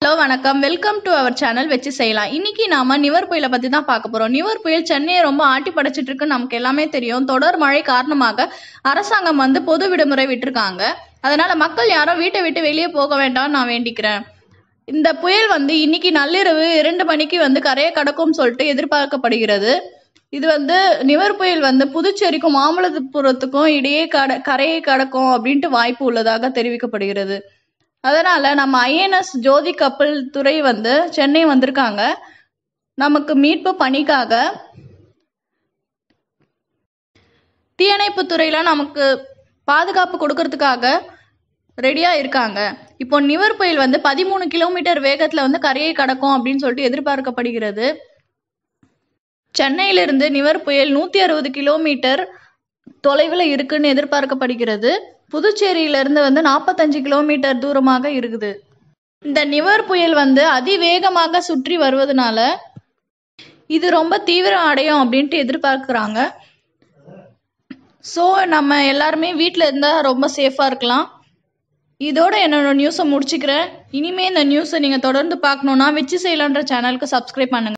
hello வணக்கம் welcome to our channel வச்சு செய்யலாம் இன்னைக்கு நாம நிவர் புயலை பத்தி தான் பார்க்க போறோம் நிவர் புயல் சென்னையை ரொம்ப ஆட்டி படைச்சிட்டு இருக்கு நமக்கு எல்லாமே தெரியும் தொடர் மழை காரணமாக அரசாங்கம் வந்து பொது விடுமுறை விட்டிருக்காங்க அதனால மக்கள் யாரும் வீட்டை விட்டு வெளியே போக வேண்டாம்னு நான் வேண்டிக்கிறேன் இந்த புயல் வந்து இன்னைக்கு நள்ளிரவு இரண்டு மணிக்கு வந்து கரையை கடக்கும்னு சொல்லிட்டு எதிர்பார்க்கப்படுகிறது இது வந்து நிவர் புயல் வந்து புதுச்சேரிக்கும் மாமல்லபுரத்துக்கும் இடையே கட கரையை கடக்கும் அப்படின்ட்டு வாய்ப்பு உள்ளதாக தெரிவிக்கப்படுகிறது அதனால நம்ம ஐஎன்எஸ் ஜோதி கப்பல் துறை வந்து சென்னை வந்திருக்காங்க நமக்கு மீட்பு பணிக்காக தீயணைப்பு துறையில நமக்கு பாதுகாப்பு கொடுக்கறதுக்காக ரெடியா இருக்காங்க இப்போ நிவர் புயல் வந்து பதிமூணு கிலோமீட்டர் வேகத்துல வந்து கரையை கடக்கும் அப்படின்னு சொல்லிட்டு எதிர்பார்க்கப்படுகிறது சென்னையிலிருந்து நிவர் புயல் நூத்தி அறுபது கிலோமீட்டர் தொலைவில் இருக்குன்னு எதிர்பார்க்கப்படுகிறது புதுச்சேரியிலிருந்து வந்து நாற்பத்தஞ்சு கிலோமீட்டர் தூரமாக இருக்குது இந்த நிவர் புயல் வந்து அதிவேகமாக சுற்றி வருவதனால இது ரொம்ப தீவிரம் அடையும் அப்படின்ட்டு எதிர்பார்க்குறாங்க ஸோ நம்ம எல்லாருமே வீட்டில் இருந்தால் ரொம்ப சேஃபாக இருக்கலாம் இதோட என்னோட நியூஸை முடிச்சுக்கிறேன் இனிமே இந்த நியூஸை நீங்கள் தொடர்ந்து பார்க்கணுன்னா வச்சு செய்யலான்ற சேனலுக்கு சப்ஸ்கிரைப் பண்ணுங்க